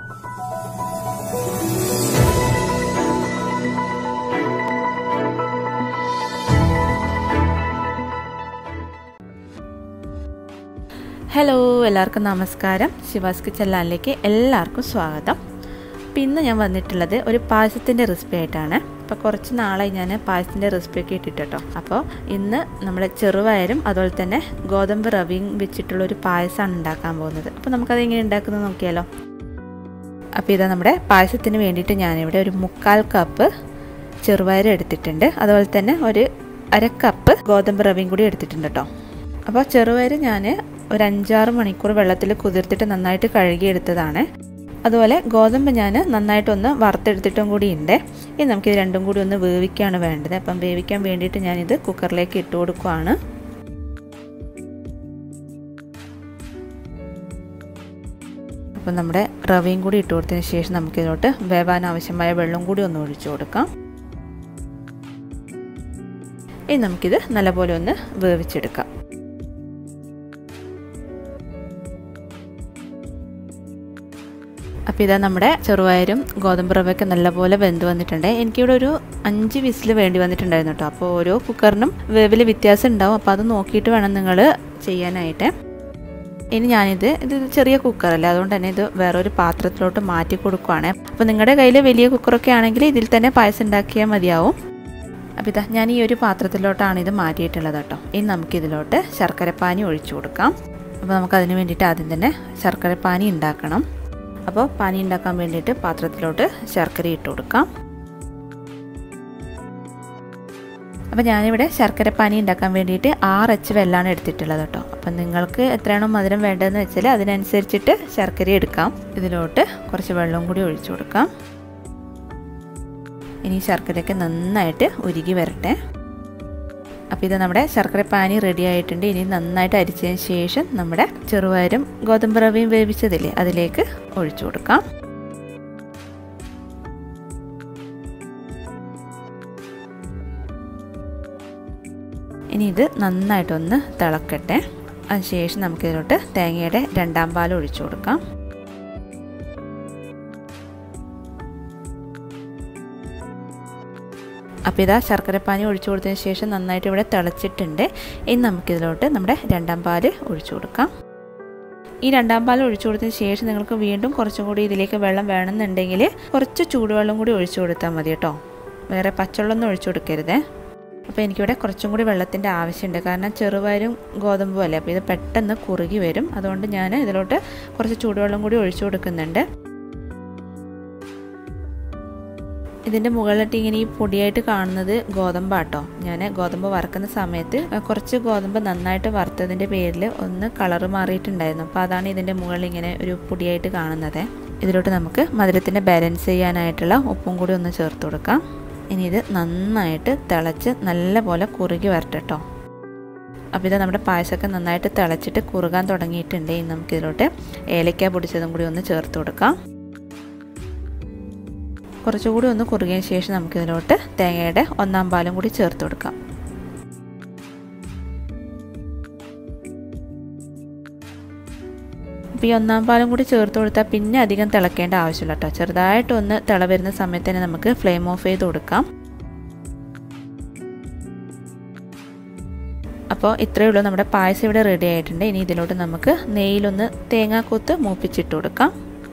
hello എല്ലാവർക്കും നമസ്കാരം ശിവാസ് കിച്ചനിലേക്ക് എല്ലാവർക്കും സ്വാഗതം അപ്പോൾ ഇന്ന് ഞാൻ വന്നിട്ടുള്ളത് ഒരു പായസത്തിൻ്റെ റെസിപ്പി ആയിട്ടാണ് അപ്പോൾ കുറച്ച് നാളായി ഞാൻ പായസത്തിൻ്റെ റെസിപ്പി ഒക്കെ ഇട്ടിട്ടോ അപ്പോൾ ഇന്ന് നമ്മുടെ ചെറുപയറും അതുപോലെ തന്നെ ഗോതമ്പ് റവിയും വെച്ചിട്ടുള്ള ഒരു പായസമാണ് ഉണ്ടാക്കാൻ പോകുന്നത് അപ്പോൾ നമുക്കത് എങ്ങനെ ഉണ്ടാക്കുന്നത് നോക്കിയാലോ അപ്പോൾ ഇതാ നമ്മുടെ പായസത്തിന് വേണ്ടിയിട്ട് ഞാനിവിടെ ഒരു മുക്കാൽ കപ്പ് ചെറുപയർ എടുത്തിട്ടുണ്ട് അതുപോലെ തന്നെ ഒരു അര കപ്പ് ഗോതമ്പ് റവിയും കൂടി എടുത്തിട്ടുണ്ട് കേട്ടോ അപ്പോൾ ചെറുപയർ ഞാൻ ഒരു അഞ്ചാറ് മണിക്കൂർ വെള്ളത്തിൽ കുതിർത്തിട്ട് നന്നായിട്ട് കഴുകിയെടുത്തതാണ് അതുപോലെ ഗോതമ്പ് ഞാൻ നന്നായിട്ടൊന്ന് വറുത്തെടുത്തിട്ടും കൂടി ഉണ്ട് ഇനി നമുക്കിത് രണ്ടും കൂടി ഒന്ന് വേവിക്കുകയാണ് വേണ്ടത് അപ്പം വേവിക്കാൻ വേണ്ടിയിട്ട് ഞാനിത് കുക്കറിലേക്ക് ഇട്ട് കൊടുക്കുവാണ് അപ്പം നമ്മുടെ റവയും കൂടി ഇട്ട് കൊടുത്തതിന് ശേഷം നമുക്കിതിലോട്ട് വേവാൻ ആവശ്യമായ വെള്ളം കൂടി ഒന്ന് ഒഴിച്ചു കൊടുക്കാം ഇനി നമുക്കിത് നല്ലപോലെ ഒന്ന് വേവിച്ചെടുക്കാം അപ്പോൾ ഇതാ നമ്മുടെ ചെറുപയരും ഗോതമ്പ് റവയൊക്കെ നല്ലപോലെ വെന്ത് വന്നിട്ടുണ്ട് എനിക്കിവിടെ ഒരു അഞ്ച് വിസിൽ വേണ്ടി വന്നിട്ടുണ്ടായിരുന്നു കേട്ടോ അപ്പോൾ ഓരോ കുക്കറിനും വേവിൽ വ്യത്യാസം ഉണ്ടാവും അപ്പോൾ അത് നോക്കിയിട്ട് വേണം നിങ്ങൾ ചെയ്യാനായിട്ട് ഇനി ഞാനിത് ഇത് ചെറിയ കുക്കറല്ല അതുകൊണ്ട് തന്നെ ഇത് വേറൊരു പാത്രത്തിലോട്ട് മാറ്റി കൊടുക്കുവാണ് അപ്പോൾ നിങ്ങളുടെ കയ്യിൽ വലിയ കുക്കറൊക്കെ ആണെങ്കിൽ ഇതിൽ തന്നെ പായസം ഉണ്ടാക്കിയാൽ മതിയാവും അപ്പോൾ ഇതാ ഞാൻ ഈ ഒരു പാത്രത്തിലോട്ടാണ് ഇത് മാറ്റിയിട്ടുള്ളത് കേട്ടോ ഇനി നമുക്കിതിലോട്ട് ശർക്കരപ്പാനി ഒഴിച്ചു കൊടുക്കാം അപ്പോൾ നമുക്കതിന് വേണ്ടിയിട്ട് ആദ്യം തന്നെ ശർക്കരപ്പാനി ഉണ്ടാക്കണം അപ്പോൾ പാനി ഉണ്ടാക്കാൻ വേണ്ടിയിട്ട് പാത്രത്തിലോട്ട് ശർക്കര ഇട്ട് കൊടുക്കാം അപ്പോൾ ഞാനിവിടെ ശർക്കര പാനി ഉണ്ടാക്കാൻ വേണ്ടിയിട്ട് ആറ് എച്ച് വെള്ളമാണ് എടുത്തിട്ടുള്ളത് കേട്ടോ അപ്പം നിങ്ങൾക്ക് എത്രയാണോ മധുരം വേണ്ടതെന്ന് വെച്ചാൽ അതിനനുസരിച്ചിട്ട് ശർക്കര എടുക്കാം ഇതിലോട്ട് കുറച്ച് വെള്ളം കൂടി ഒഴിച്ചു കൊടുക്കാം ഇനി ശർക്കരയൊക്കെ നന്നായിട്ട് ഉരുകി വരട്ടെ അപ്പോൾ ഇത് നമ്മുടെ ശർക്കര പാനി റെഡി ആയിട്ടുണ്ട് ഇനി നന്നായിട്ട് അരിച്ചതിന് ശേഷം നമ്മുടെ ചെറുപയരും ഗോതമ്പ് റവയും വേവിച്ചതില്ലേ അതിലേക്ക് ഒഴിച്ചു കൊടുക്കാം ഇനി ഇത് നന്നായിട്ടൊന്ന് തിളക്കട്ടെ അതിനുശേഷം നമുക്കിതിലോട്ട് തേങ്ങയുടെ രണ്ടാം പാൽ ഒഴിച്ചു കൊടുക്കാം അപ്പോൾ ഇതാ ശർക്കരപ്പാനി ഒഴിച്ചു കൊടുത്തതിന് ശേഷം നന്നായിട്ട് ഇവിടെ തിളച്ചിട്ടുണ്ട് ഇനി നമുക്കിതിലോട്ട് നമ്മുടെ രണ്ടാം പാല് ഒഴിച്ചു കൊടുക്കാം ഈ രണ്ടാം പാൽ ഒഴിച്ചു കൊടുത്തതിന് ശേഷം നിങ്ങൾക്ക് വീണ്ടും കുറച്ചും കൂടി ഇതിലേക്ക് വെള്ളം വേണമെന്നുണ്ടെങ്കിൽ കുറച്ച് ചൂടുവെള്ളം കൂടി ഒഴിച്ചു കൊടുത്താൽ മതി കേട്ടോ വേറെ പച്ചവെള്ളമൊന്നും ഒഴിച്ചു കൊടുക്കരുതേ അപ്പോൾ എനിക്കിവിടെ കുറച്ചും കൂടി വെള്ളത്തിൻ്റെ ആവശ്യമുണ്ട് കാരണം ചെറുപയരും ഗോതമ്പും അല്ലേ അപ്പോൾ ഇത് പെട്ടെന്ന് കുറുകി വരും അതുകൊണ്ട് ഞാൻ ഇതിലോട്ട് കുറച്ച് ചൂടുവെള്ളം കൂടി ഒഴിച്ചു കൊടുക്കുന്നുണ്ട് ഇതിൻ്റെ മുകളിലിട്ട് ഇങ്ങനെ ഈ പൊടിയായിട്ട് കാണുന്നത് ഗോതമ്പാട്ടോ ഞാൻ ഗോതമ്പ് വറക്കുന്ന സമയത്ത് കുറച്ച് ഗോതമ്പ് നന്നായിട്ട് വറുത്തതിൻ്റെ പേരിൽ ഒന്ന് കളറ് മാറിയിട്ടുണ്ടായിരുന്നു അപ്പോൾ അതാണ് ഇതിൻ്റെ മുകളിൽ ഇങ്ങനെ ഒരു പൊടിയായിട്ട് കാണുന്നത് ഇതിലോട്ട് നമുക്ക് മധുരത്തിൻ്റെ ബാലൻസ് ചെയ്യാനായിട്ടുള്ള ഉപ്പും കൂടി ഒന്ന് ചേർത്ത് കൊടുക്കാം ഇനി ഇത് നന്നായിട്ട് തിളച്ച് നല്ലപോലെ കുറുകി വരട്ടെ കേട്ടോ അപ്പോൾ ഇത് നമ്മുടെ പായസമൊക്കെ നന്നായിട്ട് തിളച്ചിട്ട് കുറുകാൻ തുടങ്ങിയിട്ടുണ്ട് ഇനി നമുക്കിതിലോട്ട് ഏലക്ക പൊടിച്ചതും കൂടി ഒന്ന് ചേർത്ത് കൊടുക്കാം കുറച്ചുകൂടി ഒന്ന് കുറുകിയതിന് ശേഷം നമുക്കിതിലോട്ട് തേങ്ങയുടെ ഒന്നാം പാലും കൂടി ചേർത്ത് കൊടുക്കാം അപ്പോൾ ഈ ഒന്നാം പാലും കൂടി ചേർത്ത് കൊടുത്താൽ പിന്നെ അധികം തിളക്കേണ്ട ആവശ്യമില്ല കേട്ടോ ചെറുതായിട്ടൊന്ന് തിള വരുന്ന സമയത്ത് തന്നെ നമുക്ക് ഫ്ലെയിം ഓഫ് ചെയ്ത് കൊടുക്കാം അപ്പോൾ ഇത്രയേ ഉള്ളൂ നമ്മുടെ പായസം ഇവിടെ റെഡി ആയിട്ടുണ്ട് ഇനി ഇതിലോട്ട് നമുക്ക് നെയ്യിലൊന്ന് തേങ്ങാക്കൊത്ത് മൂപ്പിച്ചിട്ട് കൊടുക്കാം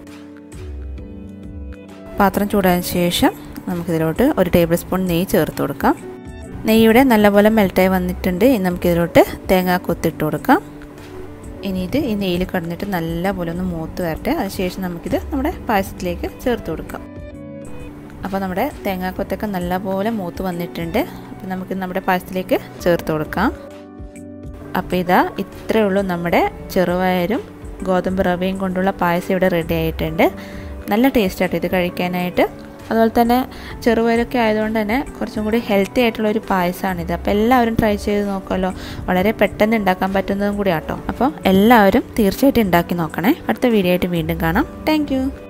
പാത്രം ചൂടായതിനു ശേഷം നമുക്കിതിലോട്ട് ഒരു ടേബിൾ സ്പൂൺ നെയ്യ് ചേർത്ത് കൊടുക്കാം നെയ്യുടെ നല്ലപോലെ മെൽറ്റായി വന്നിട്ടുണ്ട് ഇനി നമുക്കിതിലോട്ട് തേങ്ങ കൊത്തിട്ട് കൊടുക്കാം ഇനി ഇത് ഈ നെയ്യിൽ കിടന്നിട്ട് നല്ലപോലെ ഒന്ന് മൂത്ത് വരട്ടെ അതിനുശേഷം നമുക്കിത് നമ്മുടെ പായസത്തിലേക്ക് ചേർത്ത് കൊടുക്കാം അപ്പോൾ നമ്മുടെ തേങ്ങാക്കൊത്തൊക്കെ നല്ലപോലെ മൂത്ത് വന്നിട്ടുണ്ട് അപ്പോൾ നമുക്ക് നമ്മുടെ പായസത്തിലേക്ക് ചേർത്ത് കൊടുക്കാം അപ്പോൾ ഇതാ ഇത്രയേ ഉള്ളൂ നമ്മുടെ ചെറുപയരും ഗോതമ്പ് റവയും കൊണ്ടുള്ള പായസം ഇവിടെ റെഡി ആയിട്ടുണ്ട് നല്ല ടേസ്റ്റാട്ടോ ഇത് കഴിക്കാനായിട്ട് അതുപോലെ തന്നെ ചെറുപയറൊക്കെ ആയതുകൊണ്ട് തന്നെ കുറച്ചും കൂടി ഹെൽത്തി ആയിട്ടുള്ള ഒരു പായസമാണിത് അപ്പോൾ എല്ലാവരും ട്രൈ ചെയ്ത് നോക്കുമല്ലോ വളരെ പെട്ടെന്ന് ഉണ്ടാക്കാൻ പറ്റുന്നതും കൂടി ആട്ടോ അപ്പോൾ എല്ലാവരും തീർച്ചയായിട്ടും ഉണ്ടാക്കി നോക്കണേ അടുത്ത വീഡിയോ ആയിട്ട് വീണ്ടും കാണാം താങ്ക്